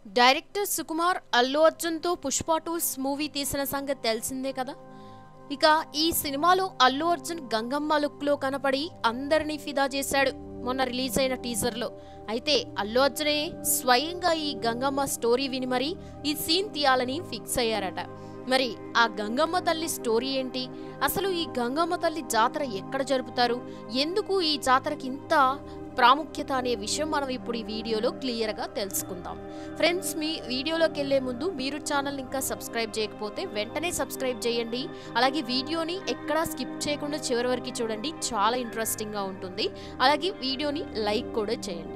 director Sukumar Allu అర్జున్తో పుష్ప టూస్ movie తీసిన సంగతి తెలిసిందే కదా ఇక ఈ సినిమాలో అల్లు అర్జున్ గంగమ్మ లుక్లో కనపడి అందరినీ ఫిదా చేశాడు మొన్న రిలీజ్ అయిన టీజర్లో అయితే అల్లు అర్జునే స్వయంగా ఈ గంగమ్మ స్టోరీ విని మరి ఈ సీన్ తీయాలని ఫిక్స్ అయ్యారట మరి ఆ గంగమ్మ తల్లి స్టోరీ ఏంటి అసలు ఈ గంగమ్మ తల్లి జాతర ఎక్కడ జరుపుతారు ఎందుకు ఈ జాతరకి ఇంత ప్రాముఖ్యత అనే విషయం మనం ఇప్పుడు ఈ వీడియోలో క్లియర్గా తెలుసుకుందాం ఫ్రెండ్స్ మీ వీడియోలోకి వెళ్లే ముందు మీరు ఛానల్ ఇంకా సబ్స్క్రైబ్ చేయకపోతే వెంటనే సబ్స్క్రైబ్ చేయండి అలాగే వీడియోని ఎక్కడా స్కిప్ చేయకుండా చివరి వరకు చూడండి చాలా ఇంట్రెస్టింగ్గా ఉంటుంది అలాగే వీడియోని లైక్ కూడా చేయండి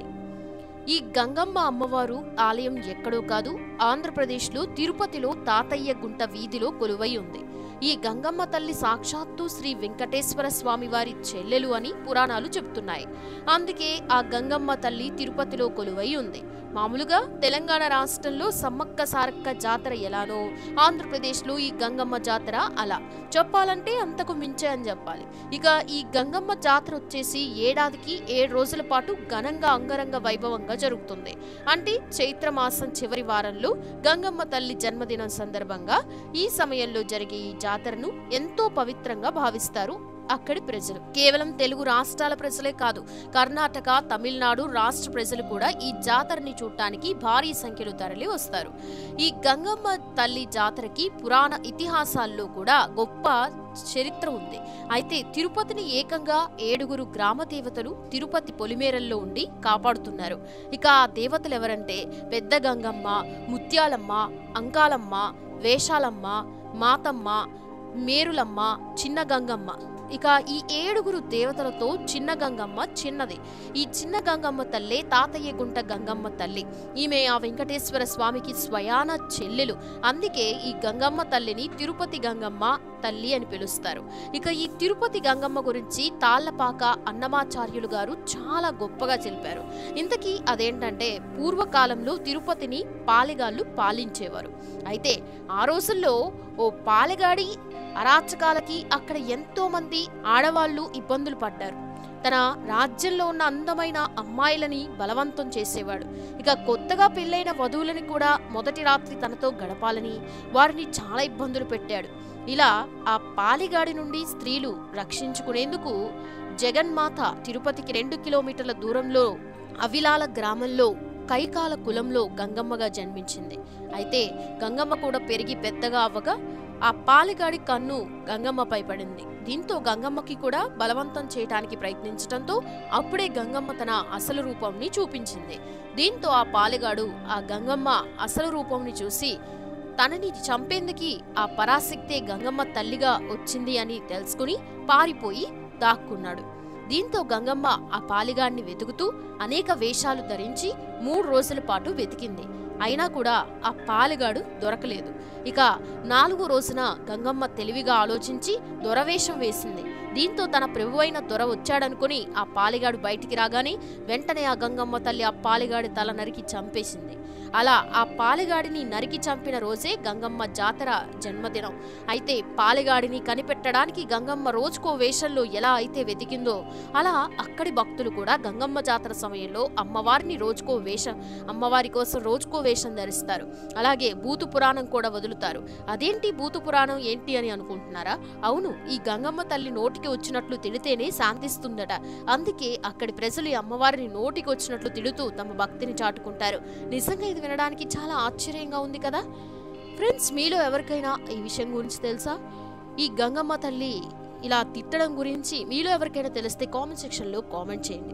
ఈ గంగమ్మ అమ్మవారు ఆలయం ఎక్కడో కాదు ఆంధ్రప్రదేశ్లో తిరుపతిలో తాతయ్య గుంట వీధిలో కొలువై ఉంది ఈ గంగమ్మ తల్లి సాక్షాత్తు శ్రీ వెంకటేశ్వర స్వామి వారి చెల్లెలు అని పురాణాలు చెబుతున్నాయి అందుకే ఆ గంగమ్మ తల్లి తిరుపతిలో కొలువై ఉంది మామూలుగా తెలంగాణ రాష్ట్రంలో సమ్మక్క సారక్క జాతర ఎలానో ఆంధ్రప్రదేశ్లో ఈ గంగమ్మ జాతర అలా చెప్పాలంటే అంతకు మించే అని చెప్పాలి ఇక ఈ గంగమ్మ జాతర వచ్చేసి ఏడాదికి ఏడు రోజుల పాటు ఘనంగా అంగరంగ వైభవంగా జరుగుతుంది అంటే చైత్ర మాసం చివరి వారంలో గంగమ్మ తల్లి జన్మదినం సందర్భంగా ఈ సమయంలో జరిగే ఈ జాతరను ఎంతో పవిత్రంగా భావిస్తారు అక్కడి ప్రజలు కేవలం తెలుగు రాష్ట్రాల ప్రజలే కాదు కర్ణాటక తమిళనాడు రాష్ట్ర ప్రజలు కూడా ఈ జాతరని చూడటానికి భారీ సంఖ్యలో తరలి వస్తారు ఈ గంగమ్మ తల్లి జాతరకి పురాణ ఇతిహాసాల్లో కూడా గొప్ప చరిత్ర ఉంది అయితే తిరుపతిని ఏకంగా ఏడుగురు గ్రామ దేవతలు తిరుపతి పొలిమేరల్లో ఉండి కాపాడుతున్నారు ఇక ఆ దేవతలు ఎవరంటే పెద్ద గంగమ్మ ముత్యాలమ్మ అంకాలమ్మ వేషాలమ్మ మాతమ్మ మేరులమ్మ చిన్న గంగమ్మ ఇక ఈ ఏడుగురు దేవతలతో చిన్న గంగమ్మ చిన్నది ఈ చిన్న గంగమ్మ తల్లే తాతయ్య గుంట గంగమ్మ తల్లి ఈమె ఆ వెంకటేశ్వర స్వామికి స్వయాన చెల్లెలు అందుకే ఈ గంగమ్మ తల్లిని తిరుపతి గంగమ్మ తల్లి అని పిలుస్తారు ఇక ఈ తిరుపతి గంగమ్మ గురించి తాళ్లపాక అన్నమాచార్యులు గారు చాలా గొప్పగా తెలిపారు ఇంతకీ అదేంటంటే పూర్వకాలంలో తిరుపతిని పాలెగాళ్ళు పాలించేవారు అయితే ఆ రోజుల్లో ఓ పాలెగాడి అరాచకాలకి అక్కడ ఎంతో మంది ఆడవాళ్లు ఇబ్బందులు పడ్డారు తన రాజ్యంలో ఉన్న అందమైన అమ్మాయిలని బలవంతం చేసేవాడు ఇక కొత్తగా పెళ్ళైన వధువులని కూడా మొదటి రాత్రి తనతో గడపాలని వారిని చాలా ఇబ్బందులు పెట్టాడు ఇలా ఆ పాలిగాడి నుండి స్త్రీలు రక్షించుకునేందుకు జగన్మాత తిరుపతికి రెండు కిలోమీటర్ల దూరంలో అవిలాల గ్రామంలో కైకాల కులంలో గంగమ్మగా జన్మించింది అయితే గంగమ్మ కూడా పెరిగి పెద్దగా అవ్వగా ఆ పాలిగాడి కన్ను గంగమ్మపై పడింది దీంతో గంగమ్మకి కూడా బలవంతం చేయటానికి ప్రయత్నించడంతో అప్పుడే గంగమ్మ తన అసలు రూపంని చూపించింది దీంతో ఆ పాలిగాడు ఆ గంగమ్మ అసలు రూపంని చూసి తనని చంపేందుకి ఆ పరాశక్తే గంగమ్మ తల్లిగా వచ్చింది అని తెలుసుకుని పారిపోయి దాక్కున్నాడు దీంతో గంగమ్మ ఆ పాలిగాడిని వెతుకుతూ అనేక వేషాలు ధరించి మూడు రోజుల పాటు వెతికింది అయినా కూడా ఆ పాలిగాడు దొరకలేదు ఇక నాలుగో రోజున గంగమ్మ తెలివిగా ఆలోచించి దొరవేషం వేసింది దీంతో తన ప్రభువైన దొర వచ్చాడనుకుని ఆ పాలిగాడు బయటికి రాగానే వెంటనే ఆ గంగమ్మ తల్లి ఆ పాలిగాడి తల నరికి చంపేసింది అలా ఆ పాలిగాడిని నరికి చంపిన రోజే గంగమ్మ జాతర జన్మదినం అయితే పాలిగాడిని కనిపెట్టడానికి గంగమ్మ రోజుకో వేషంలో ఎలా అయితే వెతికిందో అలా అక్కడి భక్తులు కూడా గంగమ్మ జాతర సమయంలో అమ్మవారిని రోజుకో వేషం అమ్మవారి కోసం రోజుకో వేషం ధరిస్తారు అలాగే భూతు పురాణం కూడా వదులుతారు అదేంటి భూతు పురాణం ఏంటి అని అనుకుంటున్నారా అవును ఈ గంగమ్మ తల్లి నోటికి వచ్చినట్లు తిడితేనే శాంతిస్తుందట అందుకే అక్కడి ప్రజలు ఈ అమ్మవారిని నోటికి వచ్చినట్లు తిడుతూ తమ భక్తిని చాటుకుంటారు నిజంగా ఇది వినడానికి చాలా ఆశ్చర్యంగా ఉంది కదా ఫ్రెండ్స్ మీలో ఎవరికైనా ఈ విషయం గురించి తెలుసా ఈ గంగమ్మ తల్లి ఇలా తిట్టడం గురించి మీలో ఎవరికైనా తెలిస్తే కామెంట్ సెక్షన్లో కామెంట్ చేయండి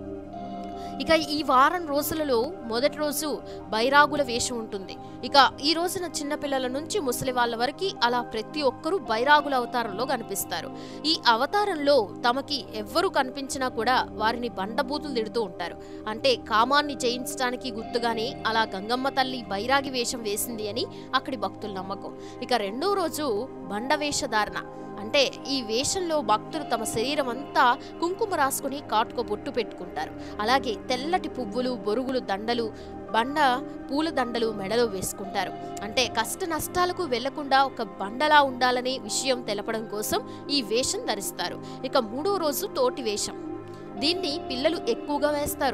ఇక ఈ వారం రోజులలో మొదటి రోజు బైరాగుల వేషం ఉంటుంది ఇక ఈ రోజున చిన్నపిల్లల నుంచి ముసలి వాళ్ళ వరకు అలా ప్రతి ఒక్కరూ బైరాగుల అవతారంలో కనిపిస్తారు ఈ అవతారంలో తమకి ఎవ్వరు కనిపించినా కూడా వారిని బండబూతులు తిడుతూ ఉంటారు అంటే కామాన్ని జయించడానికి గుర్తుగానే అలా గంగమ్మ తల్లి బైరాగి వేషం వేసింది అని అక్కడి భక్తుల నమ్మకం ఇక రెండో రోజు బండ వేషధారణ అంటే ఈ వేషంలో భక్తులు తమ శరీరం అంతా కుంకుమ రాసుకుని కాటుక బొట్టు పెట్టుకుంటారు అలాగే తెల్లటి పువ్వులు బొరుగులు దండలు బండ పూల దండలు మెడలో వేసుకుంటారు అంటే కష్ట నష్టాలకు వెళ్లకుండా ఒక బండలా ఉండాలనే విషయం తెలపడం కోసం ఈ వేషం ధరిస్తారు ఇక మూడో రోజు తోటి వేషం దీన్ని పిల్లలు ఎక్కువగా వేస్తారు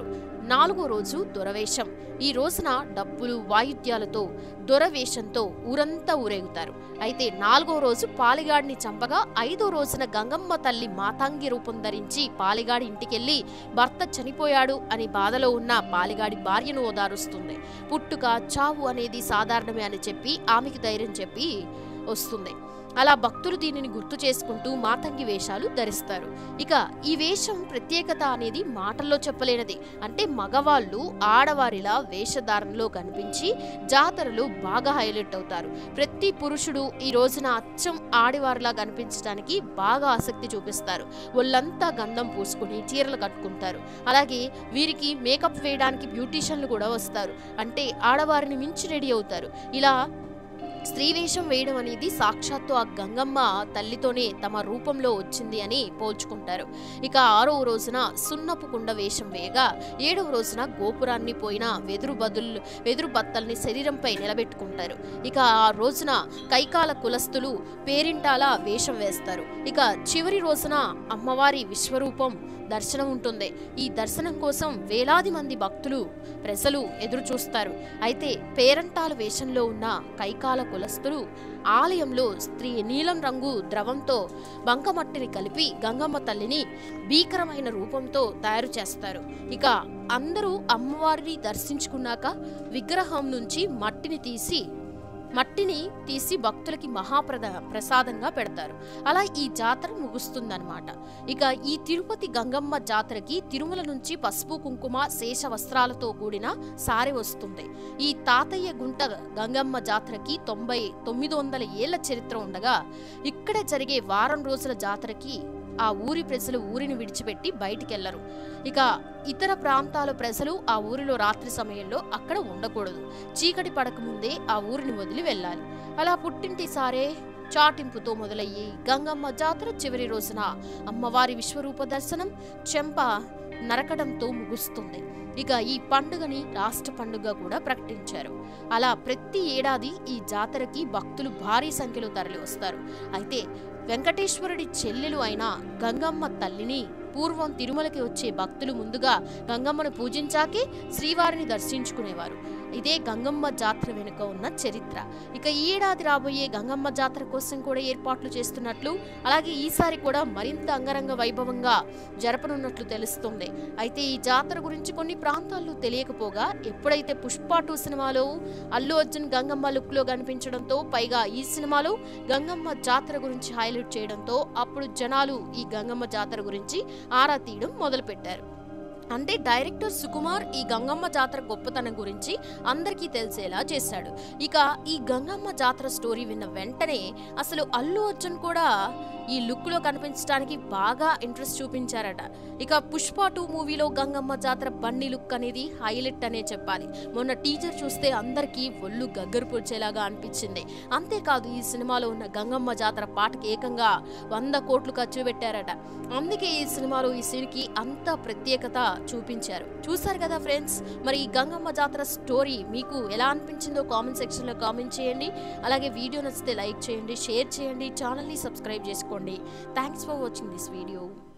నాలుగో రోజు దొరవేషం ఈ రోజున డబ్బులు వాయిద్యాలతో దొరవేషంతో ఊరంతా ఊరేగుతారు అయితే నాలుగో రోజు పాలిగాడిని చంపగా ఐదో రోజున గంగమ్మ తల్లి మాతాంగి రూపం ధరించి పాలిగాడి ఇంటికెళ్ళి భర్త చనిపోయాడు అని బాధలో ఉన్న పాలిగాడి భార్యను ఓదారుస్తుంది పుట్టుక చావు అనేది సాధారణమే అని చెప్పి ఆమెకి ధైర్యం చెప్పి వస్తుంది అలా భక్తులు దీనిని గుర్తు చేసుకుంటూ మాతంగి వేషాలు ధరిస్తారు ఇక ఈ వేషం ప్రత్యేకత అనేది మాటల్లో చెప్పలేనిది అంటే మగవాళ్ళు ఆడవారిలా వేషధారణలో కనిపించి జాతరలో బాగా హైలైట్ అవుతారు ప్రతి పురుషుడు ఈ రోజున అచ్చం ఆడవారిలా కనిపించడానికి బాగా ఆసక్తి చూపిస్తారు ఒళ్ళంతా గంధం పూసుకుని చీరలు కట్టుకుంటారు అలాగే వీరికి మేకప్ వేయడానికి బ్యూటీషియన్లు కూడా వస్తారు అంటే ఆడవారిని మించి రెడీ అవుతారు ఇలా స్త్రీ వేషం వేయడం అనేది సాక్షాత్తు ఆ గంగమ్మ తల్లితోనే తమ రూపంలో వచ్చింది అని పోల్చుకుంటారు ఇక ఆరవ రోజున సున్నపు కుండ వేషం వేయగా ఏడవ రోజున గోపురాన్ని పోయిన వెదురు బదులు వెదురు బత్తల్ని శరీరంపై నిలబెట్టుకుంటారు ఇక ఆ రోజున కైకాల కులస్తులు పేరింటాల వేషం వేస్తారు ఇక చివరి రోజున అమ్మవారి విశ్వరూపం దర్శనం ఉంటుంది ఈ దర్శనం కోసం వేలాది మంది భక్తులు ప్రజలు ఎదురు చూస్తారు అయితే పేరంటాల వేషంలో ఉన్న కైకాల కులస్తులు ఆలయంలో స్త్రీ నీలం రంగు ద్రవంతో బంకమట్టిని కలిపి గంగమ్మ తల్లిని భీకరమైన రూపంతో తయారు చేస్తారు ఇక అందరూ అమ్మవారిని దర్శించుకున్నాక విగ్రహం నుంచి మట్టిని తీసి మట్టిని తీసి భక్తులకి మహాప్రద ప్రసాదంగా పెడతారు అలా ఈ జాతర ముగుస్తుందన్నమాట ఇక ఈ తిరుపతి గంగమ్మ జాతరకి తిరుమల నుంచి పసుపు కుంకుమ శేష వస్త్రాలతో కూడిన సారె వస్తుంది ఈ తాతయ్య గుంట గంగమ్మ జాతరకి తొంభై తొమ్మిది వందల ఏళ్ల చరిత్ర ఉండగా ఇక్కడ జరిగే వారం రోజుల జాతరకి ఆ ఊరి ప్రజలు ఊరిని విడిచిపెట్టి బయటికెళ్లరు ఇక ఇతర ప్రాంతాల ప్రజలు ఆ ఊరిలో రాత్రి సమయంలో అక్కడ ఉండకూడదు చీకటి పడకముందే ఆ ఊరిని వదిలి వెళ్ళాలి అలా పుట్టింటి సారే చాటింపుతో మొదలయ్యి గంగమ్మ జాతర చివరి రోజున అమ్మవారి విశ్వరూప దర్శనం చెంప నరకడంతో ముగుస్తుంది ఇక ఈ పండుగని రాష్ట్ర పండుగ కూడా ప్రకటించారు అలా ప్రతి ఏడాది ఈ జాతరకి భక్తులు భారీ సంఖ్యలో తరలి వస్తారు అయితే వెంకటేశ్వరుడి చెల్లెలు అయిన గంగమ్మ తల్లిని పూర్వం తిరుమలకి వచ్చే భక్తులు ముందుగా గంగమ్మను పూజించాకే శ్రీవారిని దర్శించుకునేవారు ఇదే గంగమ్మ జాతర వెనుక ఉన్న చరిత్ర ఇక ఈ ఏడాది రాబోయే గంగమ్మ జాతర కోసం కూడా ఏర్పాట్లు చేస్తున్నట్లు అలాగే ఈసారి కూడా మరింత అంగరంగ వైభవంగా జరపనున్నట్లు తెలుస్తుంది అయితే ఈ జాతర గురించి కొన్ని ప్రాంతాల్లో తెలియకపోగా ఎప్పుడైతే పుష్ప టూ సినిమాలో అల్లు అర్జున్ గంగమ్మ లుక్ లో కనిపించడంతో పైగా ఈ సినిమాలో గంగమ్మ జాతర గురించి హైలైట్ చేయడంతో అప్పుడు జనాలు ఈ గంగమ్మ జాతర గురించి ఆరా తీయడం మొదలుపెట్టారు అంటే డైరెక్టర్ సుకుమార్ ఈ గంగమ్మ జాతర గొప్పతనం గురించి అందరికీ తెలిసేలా చేశాడు ఇక ఈ గంగమ్మ జాతర స్టోరీ విన్న వెంటనే అసలు అల్లు అర్జున్ కూడా ఈ లుక్ లో కనిపించడానికి బాగా ఇంట్రెస్ట్ చూపించారట ఇక పుష్ప టూ మూవీలో గంగమ్మ జాతర బండి లుక్ అనేది హైలైట్ అనే చెప్పాలి మొన్న టీజర్ చూస్తే అందరికీ ఒళ్ళు గగ్గరు పొడిచేలాగా అనిపించింది అంతేకాదు ఈ సినిమాలో ఉన్న గంగమ్మ జాతర పాటకి ఏకంగా వంద కోట్లు ఖర్చు పెట్టారట అందుకే ఈ సినిమాలో ఈ సీన్కి అంత ప్రత్యేకత చూపించారు చూసారు కదా ఫ్రెండ్స్ మరి ఈ గంగమ్మ జాతర స్టోరీ మీకు ఎలా అనిపించిందో కామెంట్ సెక్షన్లో కామెంట్ చేయండి అలాగే వీడియో నచ్చితే లైక్ చేయండి షేర్ చేయండి ఛానల్ని సబ్స్క్రైబ్ చేసుకోండి thanks for watching this video